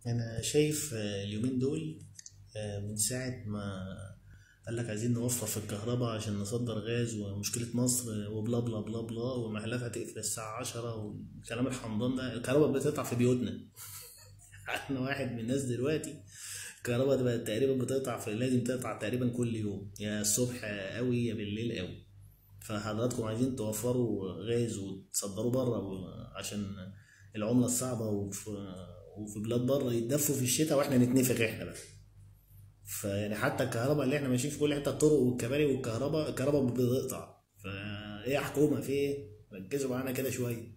انا شايف آه، اليومين دول آه، من ساعة ما قال لك عايزين نوفر في الكهرباء عشان نصدر غاز ومشكلة مصر آه، وبلا بلا بلا بلا والمحلات هتقفل الساعة عشرة والكلام الحمضان ده الكهرباء بتقطع في بيوتنا انا واحد من الناس دلوقتي الكهرباء بقت تقريبا بتقطع في لازم تقطع تقريبا كل يوم يا الصبح قوي يا بالليل قوي فحضراتكم عايزين توفروا غاز وتصدروه بره عشان العملة الصعبة وفي وفي بلاد بره يتدفوا في الشتاء واحنا نتنفخ احنا بقى فيعني حتى الكهرباء اللي احنا ماشيين في كل حته الطرق والكباري والكهرباء الكهرباء بتقطع فايه يا حكومه في ايه؟ ركزوا معانا كده شويه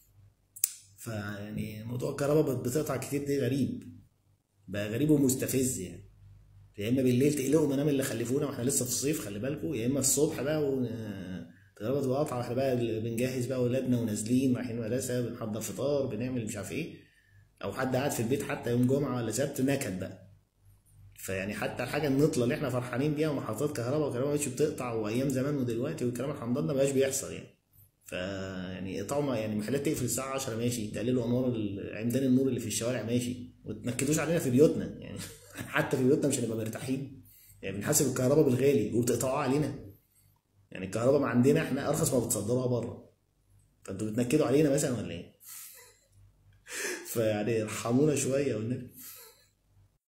فيعني موضوع الكهرباء بتقطع كتير ده غريب بقى غريب ومستفز يعني يا اما بالليل تقلقوا منام اللي خلفونا واحنا لسه في الصيف خلي بالكم يا اما الصبح بقى و... الكهرباء تبقى قاطعه واحنا بقى بنجهز بقى اولادنا ونازلين رايحين مدرسه بنحضر فطار بنعمل مش عارف ايه او حد قاعد في البيت حتى يوم جمعه ولا سبت نكد بقى فيعني حتى الحاجه النطله اللي احنا فرحانين بيها ومحطات كهرباء وكهرباء مش بتقطع وايام زمان ودلوقتي والكلام الحمضان ده مبقاش بيحصل يعني فيعني قطعوا يعني محلات تقفل الساعه 10 ماشي تقللوا انوار ال- عمدان النور اللي في الشوارع ماشي وتنكدوش علينا في بيوتنا يعني حتى في بيوتنا مش هنبقى مرتاحين يعني بنحاسب الكهرباء بالغالي وبتقطعوها علينا يعني الكهرباء ما عندنا احنا ارخص ما بتصدروها بره فانتوا بتنكدوا علينا مثلا ولا ايه؟ فيعني ارحمونا شويه والنبي